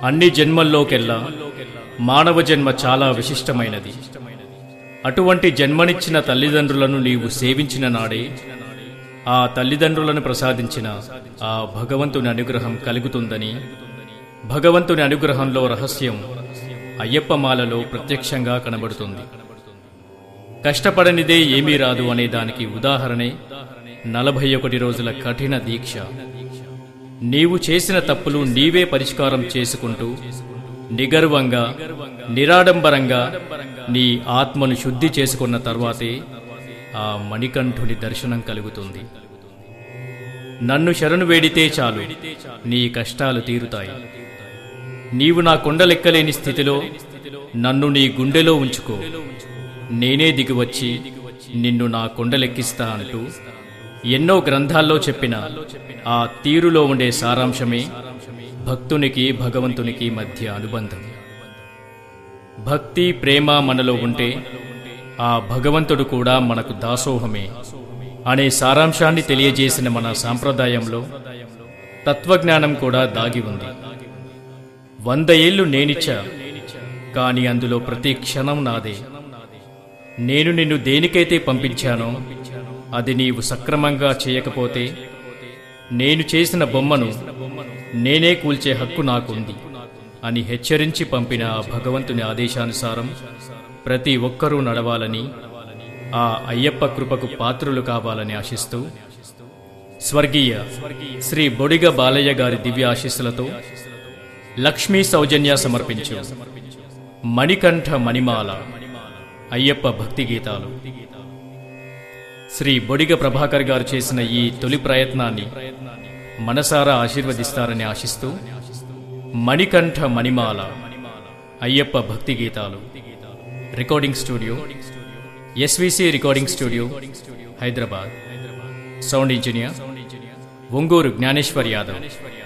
అన్ని జన్మల్లోకెల్లా మానవ జన్మ చాలా విశిష్టమైనది అటువంటి జన్మనిచ్చిన తల్లిదండ్రులను నీవు సేవించిన నాడే ఆ తల్లిదండ్రులను ప్రసాదించిన ఆ భగవంతుని అనుగ్రహం కలుగుతుందని భగవంతుని అనుగ్రహంలో రహస్యం అయ్యప్ప మాలలో ప్రత్యక్షంగా కనబడుతుంది కష్టపడనిదే ఏమీ రాదు అనే దానికి ఉదాహరణే నలభై ఒకటి రోజుల కఠిన దీక్ష నీవు చేసిన తప్పులు నీవే పరిష్కారం చేసుకుంటూ నిగర్వంగా నిరాడంబరంగా నీ ఆత్మను శుద్ధి చేసుకున్న తర్వాతే ఆ మణికంఠుని దర్శనం కలుగుతుంది నన్ను శరణు వేడితే చాలు నీ కష్టాలు తీరుతాయి నీవు నా కొండలెక్కలేని స్థితిలో నన్ను నీ గుండెలో ఉంచుకో నేనే దిగివచ్చి నిన్ను నా కొండలెక్కిస్తా అంటూ ఎన్నో గ్రంథాల్లో చెప్పిన ఆ తీరులో ఉండే సారాంశమే భక్తునికి భగవంతునికి మధ్య అనుబంధం భక్తి ప్రేమ మనలో ఉంటే ఆ భగవంతుడు కూడా మనకు దాసోహమే అనే సారాంశాన్ని తెలియజేసిన మన సాంప్రదాయంలో తత్వజ్ఞానం కూడా దాగి ఉంది వంద ఏళ్లు నేనిచ్చా కాని అందులో ప్రతి క్షణం నాదే నేను నిన్ను దేనికైతే పంపించానో అది నీవు సక్రమంగా చేయకపోతే నేను చేసిన బొమ్మను నేనే కూల్చే హక్కు నాకుంది అని హెచ్చరించి పంపిన ఆ భగవంతుని ఆదేశానుసారం ప్రతి ఒక్కరూ నడవాలని ఆ అయ్యప్ప కృపకు పాత్రులు కావాలని ఆశిస్తూ స్వర్గీయ శ్రీ బొడిగ బాలయ్య గారి దివ్య ఆశీస్సులతో లక్ష్మీ సౌజన్య సమర్పించు మణికంఠ మణిమాల అయ్యప్ప భక్తి గీతాలు శ్రీ బొడిగ ప్రభాకర్ గారు చేసిన ఈ తొలి ప్రయత్నాన్ని మనసారా ఆశీర్వదిస్తారని ఆశిస్తూ మణికంఠ మణిమాల అయ్యప్ప భక్తి గీతాలు recording studio SVC recording studio Hyderabad sound engineer Onguru Jnaneshwar Yadav